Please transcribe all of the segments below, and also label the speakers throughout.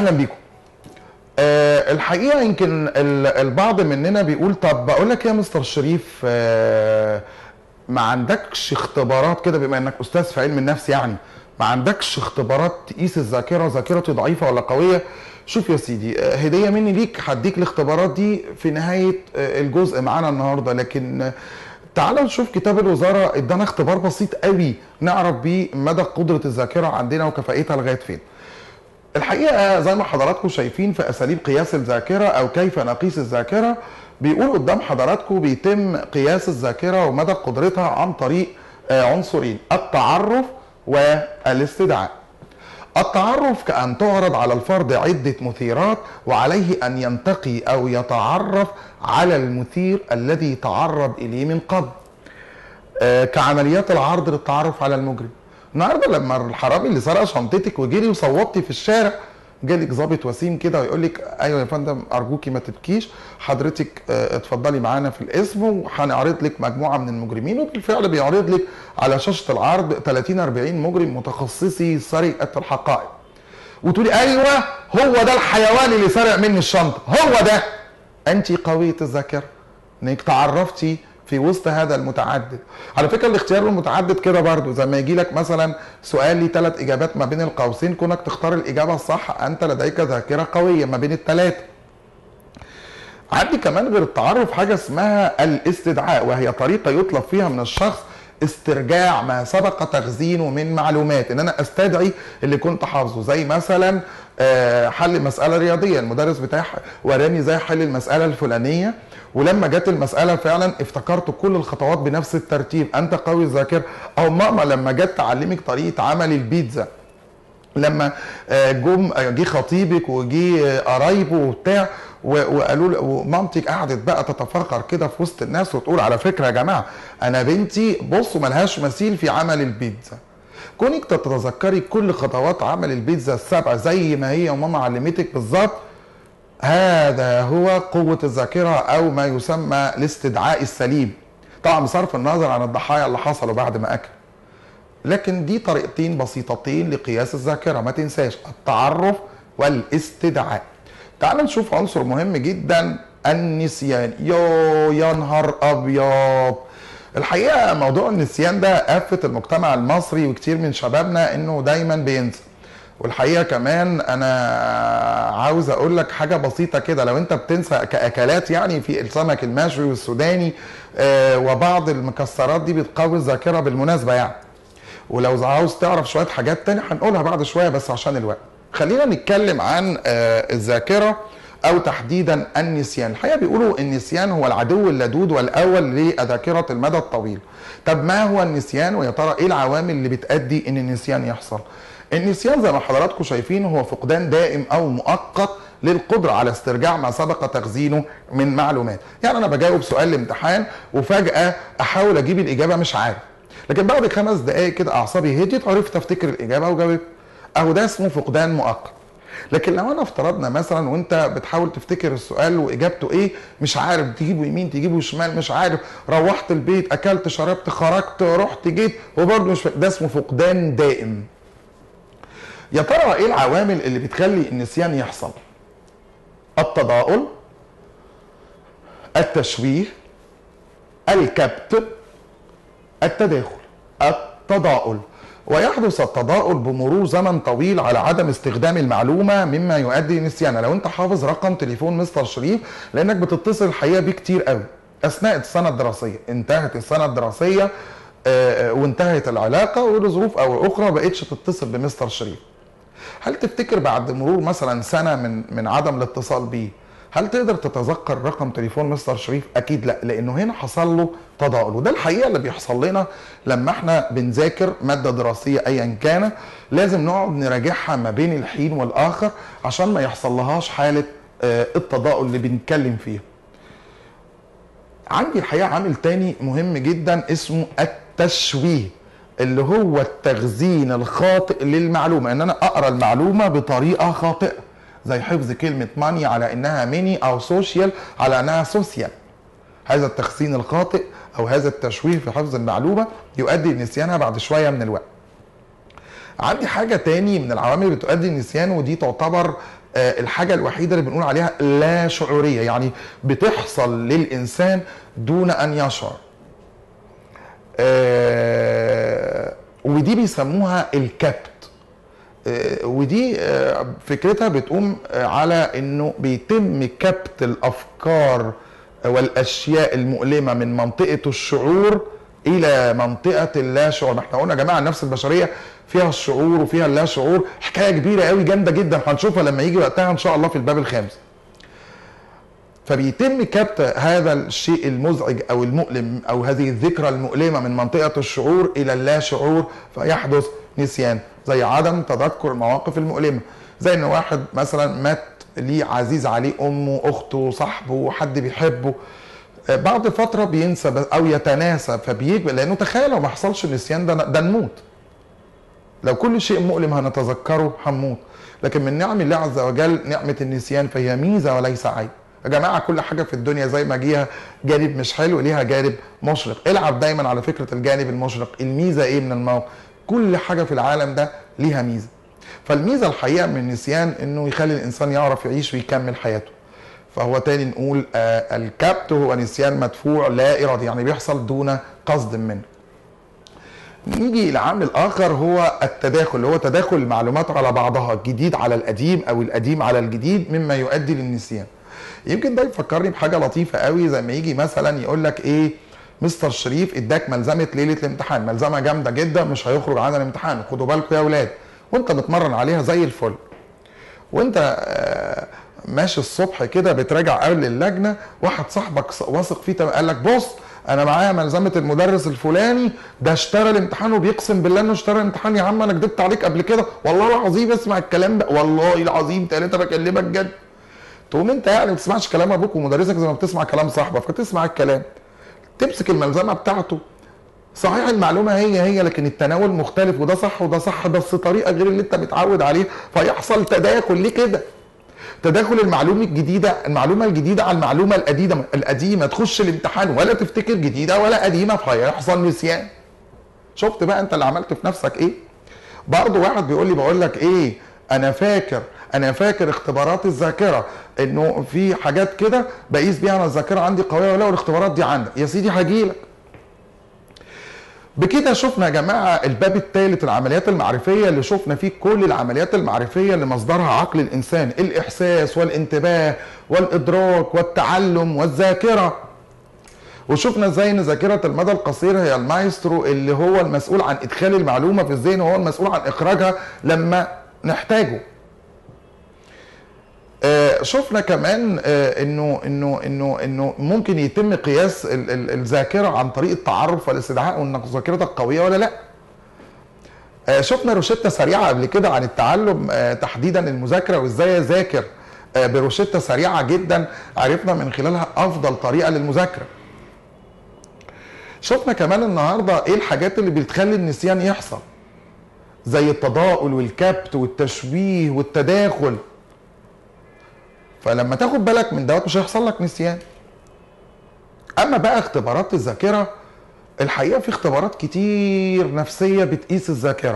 Speaker 1: اهلا بيكم أه الحقيقه يمكن ال- البعض مننا بيقول طب بقول لك إيه يا مستر شريف أه ما عندكش اختبارات كده بما انك استاذ في علم النفس يعني ما عندكش اختبارات تقيس الذاكره ذاكرتي ضعيفه ولا قويه شوف يا سيدي آه، هديه مني ليك هديك الاختبارات دي في نهايه آه، الجزء معانا النهارده لكن آه، تعال نشوف كتاب الوزاره ادانا اختبار بسيط قوي نعرف بيه مدى قدره الذاكره عندنا وكفاءتها لغايه فين الحقيقه زي ما حضراتكم شايفين في اساليب قياس الذاكره او كيف نقيس الذاكره بيقول قدام حضراتكم بيتم قياس الذاكره ومدى قدرتها عن طريق آه، عنصرين التعرف والاستدعاء التعرف كأن تعرض على الفرد عدة مثيرات وعليه أن ينتقي أو يتعرف على المثير الذي تعرض إليه من قبل آه، كعمليات العرض للتعرف على المجرم النهارده لما الحرامي اللي سرق شنطتك وجري وصوتي في الشارع جالك ظابط وسيم كده ويقول لك ايوه يا فندم ارجوكي ما تبكيش حضرتك آه، اتفضلي معانا في الاسم وهنعرض لك مجموعه من المجرمين وبالفعل بيعرض لك على شاشه العرض 30 40 مجرم متخصصي سرقه الحقائق وتقولي ايوه هو ده الحيوان اللي سرق مني الشنطه هو ده انت قويه الذاكره انك تعرفتي في وسط هذا المتعدد على فكره الاختيار المتعدد كده برضو زي ما يجي لك مثلا سؤال ليه ثلاث اجابات ما بين القوسين كونك تختار الاجابه الصح انت لديك ذاكره قويه ما بين الثلاثه عندي كمان غير التعرف حاجه اسمها الاستدعاء وهي طريقه يطلب فيها من الشخص استرجاع ما سبق تخزينه من معلومات ان انا استدعي اللي كنت حافظه زي مثلا آه، حل مساله رياضيه المدرس بتاعي وراني ازاي احل المساله الفلانيه ولما جت المساله فعلا افتكرت كل الخطوات بنفس الترتيب انت قوي الذاكره او ماما لما جت تعلمك طريقه عمل البيتزا لما آه، جم آه، جه خطيبك وجه آه، قرايبه وبتاع و- وقالوا له ومامتك قعدت بقى تتفاخر كده في وسط الناس وتقول على فكره يا جماعه انا بنتي بصوا ملهاش مثيل في عمل البيتزا كونك تتذكري كل خطوات عمل البيتزا السبعه زي ما هي وماما علمتك بالظبط هذا هو قوة الذاكرة أو ما يسمى الاستدعاء السليم طبعا بصرف النظر عن الضحايا اللي حصلوا بعد ما أكل لكن دي طريقتين بسيطتين لقياس الذاكرة ما تنساش التعرف والاستدعاء تعال نشوف عنصر مهم جدا النسيان يو يا نهار أبيض الحقيقة موضوع النسيان ده آفة المجتمع المصري وكتير من شبابنا إنه دايما بينسى والحقيقه كمان انا عاوز اقول لك حاجه بسيطه كده لو انت بتنسى كاكلات يعني في السمك المشوي والسوداني آه، وبعض المكسرات دي بتقوي الذاكره بالمناسبه يعني ولو عاوز تعرف شويه حاجات تانية هنقولها بعد شويه بس عشان الوقت خلينا نتكلم عن آه، الذاكره او تحديدا النسيان الحقيقه بيقولوا النسيان هو العدو اللدود والاول لذاكره المدى الطويل طب ما هو النسيان ويا ترى ايه العوامل اللي بتؤدي ان النسيان يحصل النسيان زي ما حضراتكم شايفين هو فقدان دائم او مؤقت للقدرة على استرجاع ما سبق تخزينه من معلومات يعني انا بجاوب سؤال الامتحان وفجأة احاول اجيب الاجابة مش عارف لكن بعد خمس دقائق كده اعصابي هديت عرفت افتكر الاجابة وجاوبت اهو ده اسمه فقدان مؤقت لكن لو انا افترضنا مثلا وانت بتحاول تفتكر السؤال واجابته ايه مش عارف تجيبه يمين تجيبه شمال مش عارف روحت البيت اكلت شربت خرجت رحت جيت وبرضه مش فاكر. ده اسمه فقدان دائم يا ترى ايه العوامل اللي بتخلي النسيان يحصل التضاؤل التشويه الكبت التداخل التضاؤل ويحدث التضاؤل بمرور زمن طويل على عدم استخدام المعلومه مما يؤدي لنسيانها لو انت حافظ رقم تليفون مستر شريف لانك بتتصل الحقيقه بيه كتير قوي اثناء السنه الدراسيه انتهت السنه الدراسيه آه، آه، وانتهت العلاقه ولظروف او اخرى بقتش تتصل بمستر شريف هل تفتكر بعد مرور مثلا سنه من من عدم الاتصال بيه هل تقدر تتذكر رقم تليفون مستر شريف؟ اكيد لا لانه هنا حصل له تضاؤل وده الحقيقه اللي بيحصل لنا لما احنا بنذاكر ماده دراسيه ايا كان لازم نقعد نراجعها ما بين الحين والاخر عشان ما يحصل لهاش حاله آه، التضاؤل اللي بنتكلم فيها. عندي الحقيقه عامل تاني مهم جدا اسمه التشويه اللي هو التخزين الخاطئ للمعلومه ان انا اقرا المعلومه بطريقه خاطئه زي حفظ كلمه ماني على انها ميني او سوشيال على انها سوسيال هذا التخزين الخاطئ او هذا التشويه في حفظ المعلومه يؤدي لنسيانها بعد شويه من الوقت عندي حاجه تاني من العوامل اللي بتؤدي للنسيان ودي تعتبر آه، الحاجه الوحيده اللي بنقول عليها لا شعوريه يعني بتحصل للانسان دون ان يشعر آه، ودي بيسموها الكبت آه، ودي آه، فكرتها بتقوم آه، على انه بيتم كبت الافكار والاشياء المؤلمه من منطقه الشعور الى منطقه اللا شعور ما احنا قلنا يا جماعه النفس البشريه فيها الشعور وفيها اللا شعور حكايه كبيره قوي جامده جدا هنشوفها لما يجي وقتها ان شاء الله في الباب الخامس فبيتم كبت هذا الشيء المزعج او المؤلم او هذه الذكرى المؤلمه من منطقه الشعور الى اللا شعور فيحدث نسيان زي عدم تذكر المواقف المؤلمه زي ان واحد مثلا مات ليه عزيز عليه امه اخته صاحبه حد بيحبه آه، بعد فتره بينسى بس- او يتناسى فبيجي لانه تخيل لو ما حصلش النسيان ده ده نموت لو كل شيء مؤلم هنتذكره هنموت لكن من نعم الله عز وجل نعمة النسيان فهي ميزة وليس عيب يا جماعة كل حاجة في الدنيا زي ما جيها جانب مش حلو ليها جانب مشرق العب دايما على فكرة الجانب المشرق الميزة ايه من الموقف كل حاجة في العالم ده ليها ميزة فالميزة الحقيقة من النسيان انه يخلي الانسان يعرف يعيش ويكمل حياته فهو تاني نقول آه الكبت هو نسيان مدفوع لا ارادي يعني بيحصل دون قصد منه نيجي لعامل اخر هو التداخل اللي هو تداخل المعلومات على بعضها الجديد على القديم او القديم على الجديد مما يؤدي للنسيان يمكن ده يفكرني بحاجه لطيفه قوي زي ما يجي مثلا يقول لك ايه مستر شريف اداك ملزمه ليله الامتحان ملزمه جامده جدا مش هيخرج عنها الامتحان خدوا بالكم يا اولاد وانت بتمرن عليها زي الفل وانت آه، ماشي الصبح كده بتراجع قبل اللجنه واحد صاحبك ص- واثق فيه تمام، قال لك بص انا معايا ملزمه المدرس الفلاني ده اشترى الامتحان وبيقسم بالله انه اشترى الامتحان يا عم انا كدبت عليك قبل كده والله العظيم اسمع الكلام ده والله العظيم ثلاثه بكلمك جد تقوم انت يعني ما بتسمعش كلام ابوك ومدرسك زي ما بتسمع كلام صاحبك فتسمع الكلام تمسك الملزمه بتاعته صحيح المعلومه هي هي لكن التناول مختلف وده صح وده صح بس طريقه غير اللي انت متعود عليه فيحصل تداخل ليه كده تداخل المعلومه الجديده المعلومه الجديده على المعلومه القديمه القديمه تخش الامتحان ولا تفتكر جديده ولا قديمه فهيحصل نسيان شفت بقى انت اللي عملت في نفسك ايه برضه واحد بيقول لي بقول لك ايه انا فاكر انا فاكر اختبارات الذاكره انه في حاجات كده بقيس بيها انا الذاكره عندي قويه ولا والاختبارات دي عندك يا سيدي هجيلك بكده شفنا يا جماعه الباب الثالث العمليات المعرفيه اللي شفنا فيه كل العمليات المعرفيه اللي مصدرها عقل الانسان الاحساس والانتباه والادراك والتعلم والذاكره وشفنا ازاي ان ذاكره المدى القصير هي المايسترو اللي هو المسؤول عن ادخال المعلومه في الذهن وهو المسؤول عن اخراجها لما نحتاجه آه، شفنا كمان آه، انه انه انه انه ممكن يتم قياس ال- ال- الذاكره عن طريق التعرف والاستدعاء وان ذاكرتك قويه ولا لا آه، شفنا روشته سريعه قبل كده عن التعلم آه، تحديدا المذاكره وازاي اذاكر آه، بروشته سريعه جدا عرفنا من خلالها افضل طريقه للمذاكره شفنا كمان النهارده ايه الحاجات اللي بتخلي النسيان يحصل زي التضاؤل والكبت والتشويه والتداخل فلما تاخد بالك من دوت مش هيحصل لك نسيان اما بقى اختبارات الذاكره الحقيقه في اختبارات كتير نفسيه بتقيس الذاكره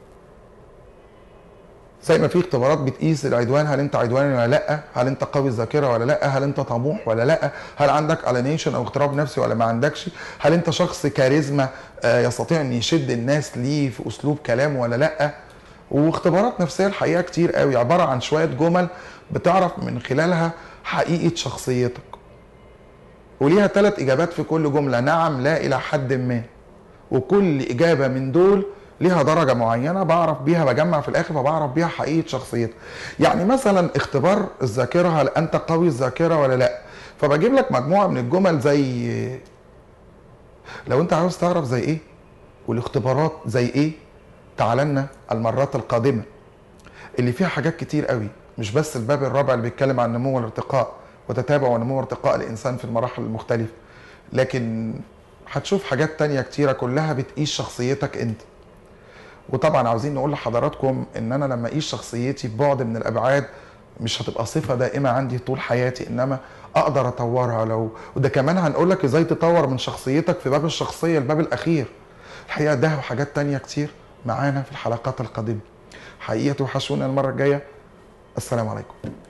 Speaker 1: زي ما في اختبارات بتقيس العدوان هل انت عدواني ولا لا هل انت قوي الذاكره ولا لا هل انت طموح ولا لا هل عندك الينيشن او اغتراب نفسي ولا ما عندكش هل انت شخص كاريزما آه، يستطيع ان يشد الناس ليه في اسلوب كلامه ولا لا واختبارات نفسيه الحقيقه كتير قوي عباره عن شويه جمل بتعرف من خلالها حقيقه شخصيتك وليها ثلاث اجابات في كل جمله نعم لا الى حد ما وكل اجابه من دول ليها درجه معينه بعرف بيها بجمع في الاخر فبعرف بيها حقيقه شخصيتك يعني مثلا اختبار الذاكره هل انت قوي الذاكره ولا لا فبجيب لك مجموعه من الجمل زي لو انت عاوز تعرف زي ايه والاختبارات زي ايه تعال لنا المرات القادمه اللي فيها حاجات كتير قوي مش بس الباب الرابع اللي بيتكلم عن النمو والارتقاء وتتابع ونمو وارتقاء الانسان في المراحل المختلفه لكن هتشوف حاجات تانية كتيرة كلها بتقيس شخصيتك انت وطبعا عاوزين نقول لحضراتكم ان انا لما اقيس شخصيتي ببعد من الابعاد مش هتبقى صفة دائمة عندي طول حياتي انما اقدر اطورها لو وده كمان هنقول لك ازاي تطور من شخصيتك في باب الشخصية الباب الاخير الحقيقة ده وحاجات تانية كتير معانا في الحلقات القادمة حقيقة توحشونا المرة الجاية السلام عليكم